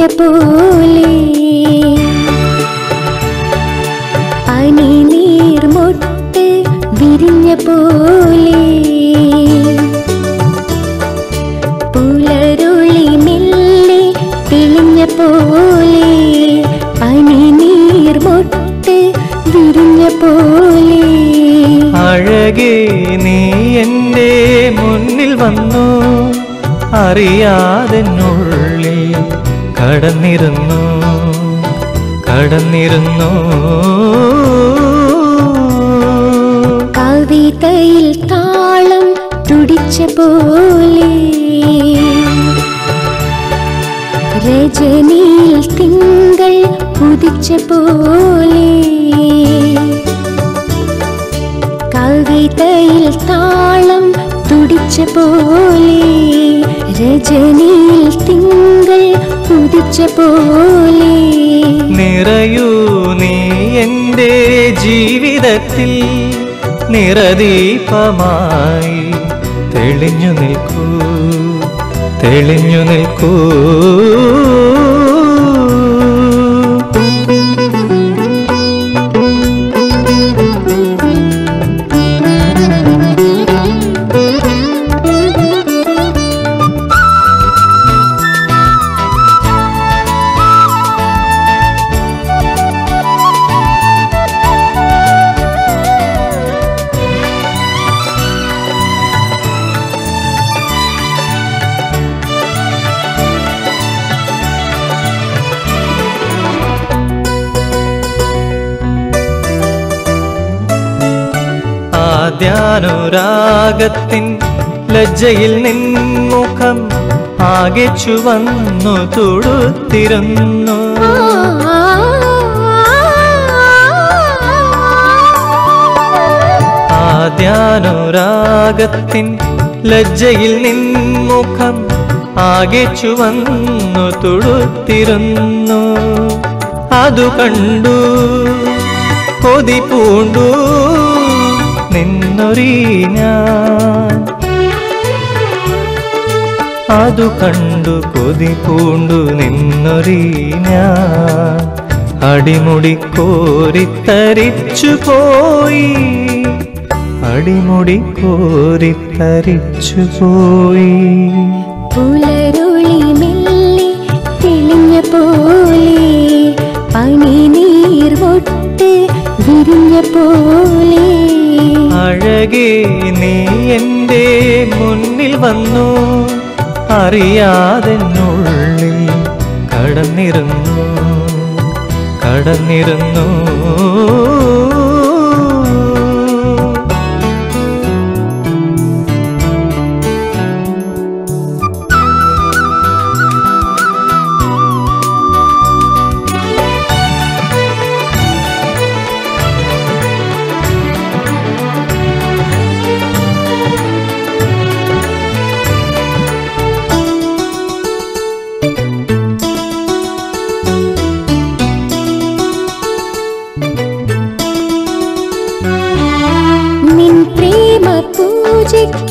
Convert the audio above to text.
പോലെ പനിനീർമൊട്ട് വിരിഞ്ഞ പോലെ പുലരുളി മെല്ലെ തെളിഞ്ഞ പോലെ പനിനീർമൊട്ട് വിരിഞ്ഞ പോലെ അഴകേ നീ എൻ്റെ മുന്നിൽ വന്നു അറിയാതെന്നുള്ളിൽ കടന്നിരുന്നു കടന്നിരുന്നു കവിതയിൽ താളം തുടിച്ച പോലെ രജനിയിൽ തിങ്കൾ ഉദിച്ച പോലെ കവിതയിൽ താളം തുടിച്ച പോലെ രജനിയിൽ തിങ്കൾ ഉദിച്ച പോലെ നിറയൂ നീ എൻ്റെ ജീവിതത്തിൽ നിറദീപമായി തെളിഞ്ഞു നിൽക്കൂ തെളിഞ്ഞു നിൽക്കൂ ആദ്യാനുരാഗത്തിൻ ലജ്ജയിൽ നിൻമുഖം ആകെ ചുവന്നു തുടുത്തിരുന്നു ആദ്യാനുരാഗത്തിൻ ലജ്ജയിൽ നിൻമുഖം ആകെ ചുവന്നു തുടുത്തിരുന്നു അതു കണ്ടു കൊതി പൂണ്ടു നിന്നൊരീ ഞാൻ അതു കണ്ടു കൊതി പൂണ്ടു നിന്നൊരീ ഞാൻ അടിമുടി കോരിത്തരിച്ചു പോയി അടിമുടി കോരിത്തരിച്ചു പോയി പുലരുളി മെല്ലെ തെളിഞ്ഞ പോലെ പനിനീർവൊട്ട് വിരിഞ്ഞ പോലെ അഴകേ നീ എൻ്റെ മുന്നിൽ വന്നു അറിയാതെന്നുള്ളിൽ കടന്നിരുന്നു കടന്നിരുന്നു നിൻ പ്രേമ പൂജയ്ക്ക്